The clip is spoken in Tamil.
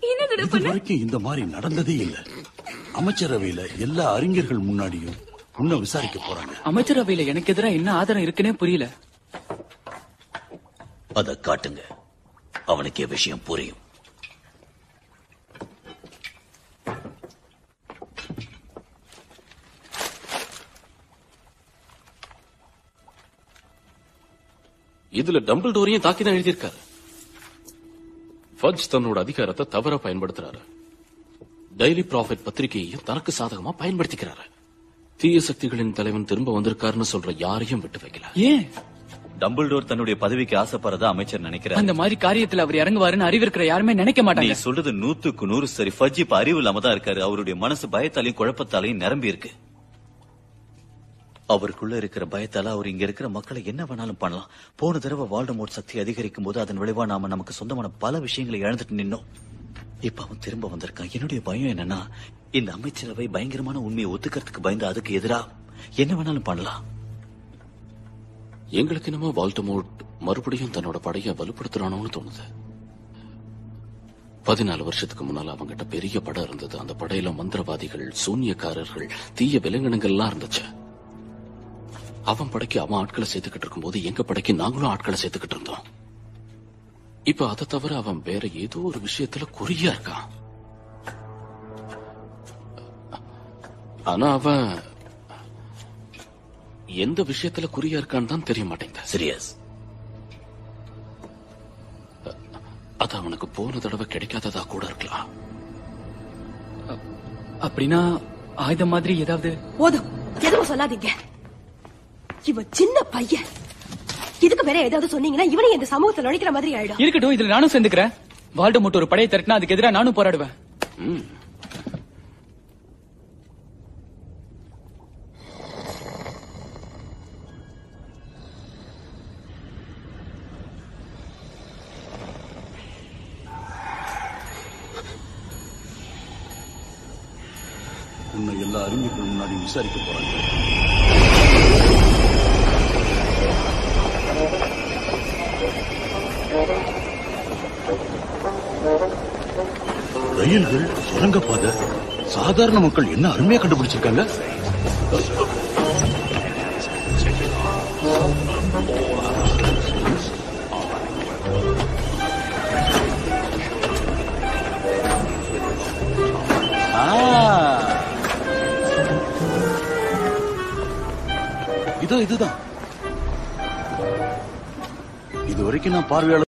என்னடா இது வரைக்கும் இந்த மாதிரி நடந்ததே இல்ல அமைச்சரவையில எல்லா அறிஞர்கள் முன்னாடியும் உன்னை விசாரிக்க போறாங்க அமைச்சரவையில எனக்கு எதிரா என்ன ஆதாரம் இருக்குன்னே புரியல அத காட்டுங்க அவனுக்கே விஷயம் புரியும் இதுல டம்பிள் டோரையும் தாக்கி தான் எழுதியிருக்காரு ஃபட்ஜ் தன்னோட அதிகாரத்தை தவற பயன்படுத்துறாரு டெய்லி ப்ராஃபிட் பத்திரிகையையும் தனக்கு சாதகமா பயன்படுத்திக்கிறாரு தீய சக்திகளின் தலைவன் திரும்ப வந்திருக்காருன்னு சொல்ற யாரையும் விட்டு வைக்கல ஏன் டம்பிள்டோர் தன்னுடைய பதவிக்கு ஆசைப்படுறதா அமைச்சர் நினைக்கிறார் அந்த மாதிரி காரியத்துல அவர் இறங்குவாருன்னு அறிவு இருக்கிற யாருமே நினைக்க நீ மாட்டாங்க சொல்றது நூத்துக்கு நூறு சரி ஃபஜ் இப்ப அறிவு இல்லாம தான் இருக்காரு அவருடைய மனசு பயத்தாலையும் குழப்பத்தாலையும் நிரம்பி இருக்கு அவருக்குள்ள இருக்கிற பயத்தால அவர் இங்க இருக்கிற மக்களை என்ன வேணாலும் பண்ணலாம் போன தடவை வால்டமோட் சக்தி அதிகரிக்கும் போது அதன் விளைவா நாம நமக்கு சொந்தமான பல விஷயங்களை இழந்துட்டு நின்னோம் இப்ப அவன் திரும்ப வந்திருக்கான் என்னுடைய பயம் என்னன்னா இந்த அமைச்சரவை பயங்கரமான உண்மையை ஒத்துக்கிறதுக்கு பயந்து அதுக்கு எதிரா என்ன வேணாலும் பண்ணலாம் எங்களுக்கு என்னமோ வால்டமோட் மறுபடியும் தன்னோட படையை வலுப்படுத்துறானோன்னு தோணுது பதினாலு வருஷத்துக்கு முன்னால அவங்கிட்ட பெரிய படம் இருந்தது அந்த படையில மந்திரவாதிகள் சூன்யக்காரர்கள் தீய விலங்கினங்கள்லாம் இருந்துச்சு அவன் படைக்கு அவன் ஆட்களை சேர்த்துக்கிட்டு இருக்கும்போது எங்க படைக்கு நாங்களும் ஆட்களை சேர்த்துக்கிட்டு இருந்தோம் இப்ப அதை தவிர அவன் வேற ஏதோ ஒரு விஷயத்துல குறியா இருக்கான் ஆனா அவன் எந்த விஷயத்துல குறியா இருக்கான்னு தான் தெரிய மாட்டேங்குது சீரியஸ் அது அவனுக்கு போன தடவை கிடைக்காததா கூட இருக்கலாம் அப்படின்னா ஆயுதம் மாதிரி ஏதாவது போதும் எதுவும் சொல்லாதீங்க இவன் சின்ன பையன் இதுக்கு வேற ஏதாவது சொன்னீங்கன்னா இவனை இந்த சமூகத்துல நுழைக்கிற மாதிரி ஆயிடும் இருக்கட்டும் இதுல நானும் சேர்ந்துக்கிறேன் வால்டமோட் ஒரு படையை திரட்டினா அதுக்கு எதிராக நானும் போராடுவேன் உன்னை எல்லா அறிஞர்கள் முன்னாடி விசாரிக்க போறாங்க ரயில்கள் சுரங்கப்பாதை சாதாரண மக்கள் என்ன அருமையா கண்டுபிடிச்சிருக்காங்க இதோ இதுதான் இது வரைக்கும் நான் பார்வையாளர்